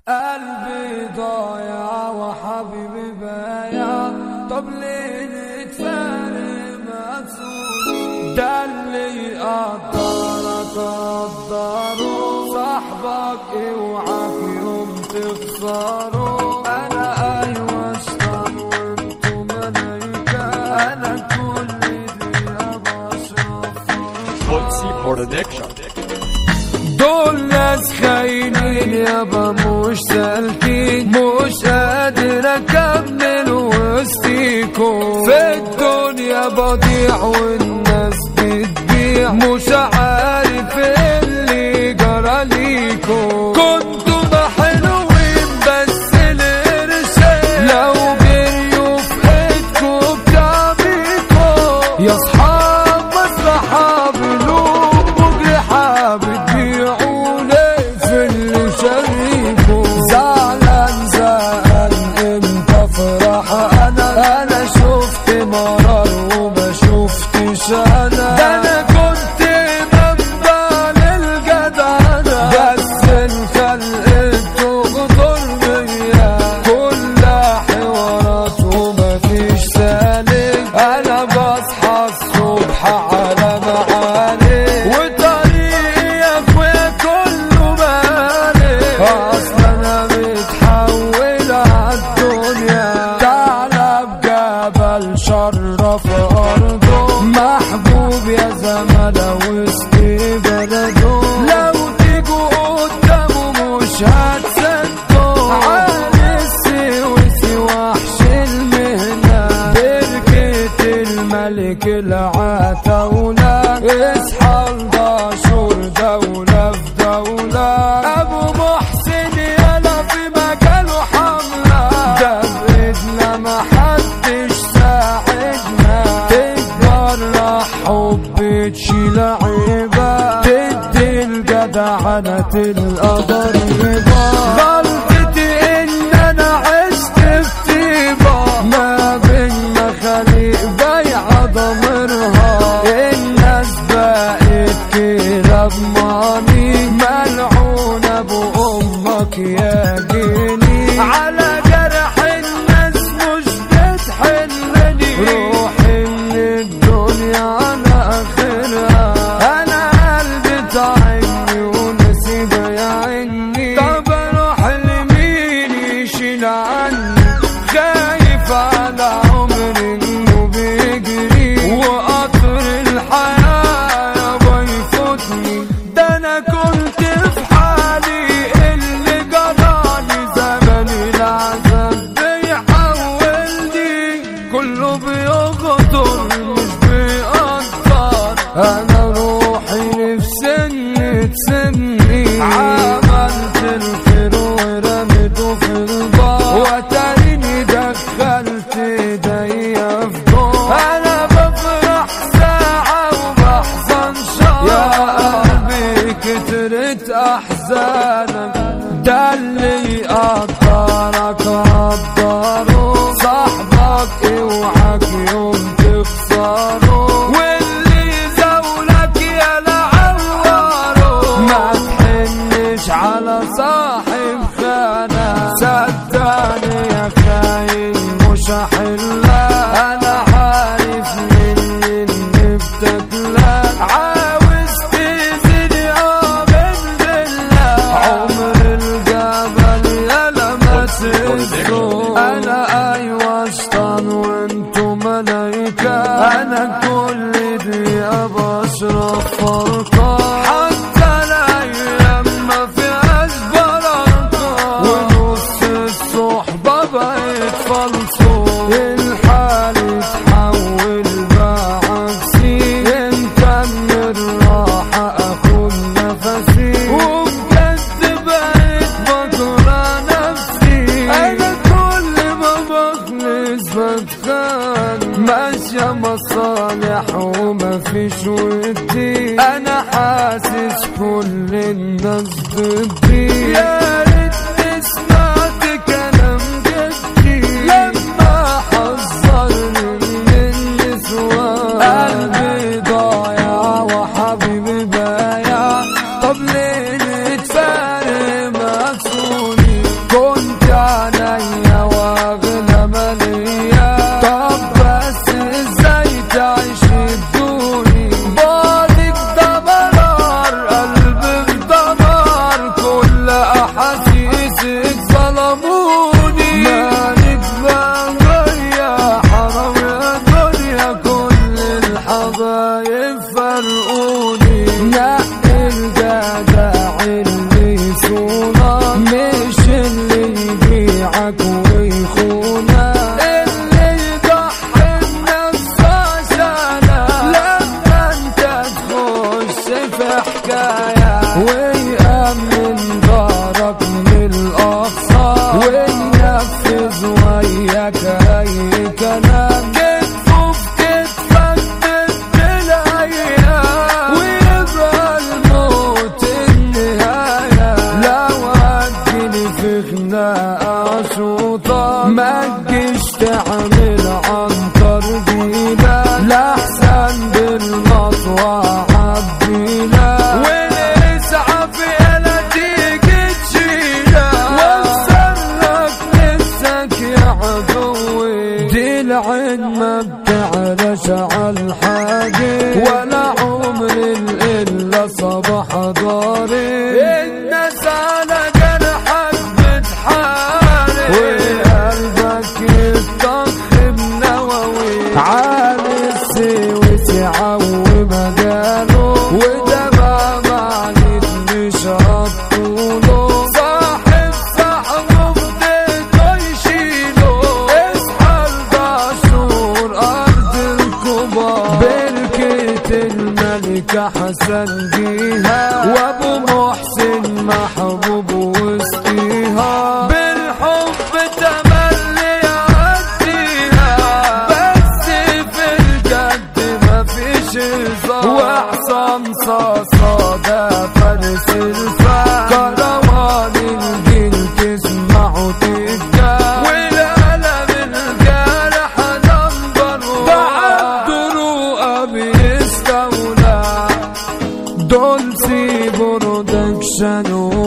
قلبي ضايع وحبيبي بايع طب ليه نتفارق مقصود ده اللي يقدرك قدره صاحبك اوعك يوم تخسره انا ايوه اشطر وانتو ملايكة انا كل دقيقة بشرب Footsie Production. دول ناس خاينين يابا مش سالكين مش قادر اكمل وسطيكم في الدنيا بضيع والناس بتبيع مش عارف اللي جرى ليكم كنتوا ما حلوين بس القرشين لو جريوا في ايدكم بتعبيكم يا اصحاب مصلحة بلوم مجرحة بتبيعوا ليه في اللي شريكوا زعلان زعلان امتى افرح انا انا شفت مرار وما شفتش انا ده انا كنت منبع للجدعنة بس الخلق تغدر بيا كلها حوارات ومفيش سالك انا بصحى الصبح على معاني وطريقي يا اخويا كله مالك اصلا انا متحول عالدنيا تعالى بجبل شرف ارضه محبوب يا زملاء وسط بلده لو تيجوا قدامه مش هتصدقوا عالي السويسي وحش المهنة بركة الملك العتاولة اصحى الدشور دولة في دولة ابو محسن يلا في مجاله حملة ده بايدنا محدش ساعدنا تتجرح حب تشيل عيبة تدي الجدعنة القدر رضا غلطتي ان انا عشت في طيبة ما بين مخاليق بايعة ضميرها الناس بقت كده بماني ملعون ابو امك يا جيني على جرح الناس مش بتحلني روحي من الدنيا على اخرها انا قلبي تعبني ونسيب يعيني طب اروح لمين يشيل عني خايف على عمري انه بيجري وقطر الحياة يابا يفوتني ده انا كنت في حالي اللي جراني زمن العذاب بيحولني كله بيغدر مش بيقدر انا روحي نفسني تسني عملت الخير ورميته في البار وتريني دخلت ايديا في دور انا بفرح ساعة وبحزن شهر يا قلبي كترت احزانك ده اللي يقدرك قدره صاحبك اوعك يوم تخسره واللي يزولك يا لعوره ما تحنش على صاحب خانة صدقني يا خاين مش هحلها انا عارف من اللي بتاكلك عاوز تزيد اه من بالله عمر الجبل يلا ما تسكت انا ايوه شطان وانتو ملايكة انا كل دقيقة بشرب فرقة حتى الايام ما فيهاش بركة ونص الصحبة بقت فلسو الحال اتحول بقى عكسي انت من الراحة اخد نفسي وبجد بقيت بكره نفسي انا كل ما بخلص بتخان ماشية مصالح ومفيش ودي انا حاسس كل الناس ضدي يا ريتني سمعت كلام جدي لما حذرني من النسوان قلبي ضايع وحبيبي بايع طب ليه نتفارق مكسوني خناقة شوطة ما تجيش تعمل عنتر دينا لحسن بالمطوع عبدينا والإسعاف يلا تيجي تشيلها وانسرك نفسك يا عدوي دي العين ما بتعرش عالحاجة ولا عمر إلا صباح ضاري الناس على جرحك بتحارب وقلبك يطخ بنووي عالي السوي تعوي مجاله وده ما معنيت مش هطوله صاحب صاحبه بديته يشيله اصحى الباسور ارض الكبار بركة الملكة حسن جيها وابو محسن محبوب وسطيها بالحب تملي يعديها بس في الجد مفيش هزار واحسن صاصة ده فارس الفا كروان الجيل تسمعه تبكى والقلم الجارح نمبر بعد رؤى بيستولى دولسي برودكشن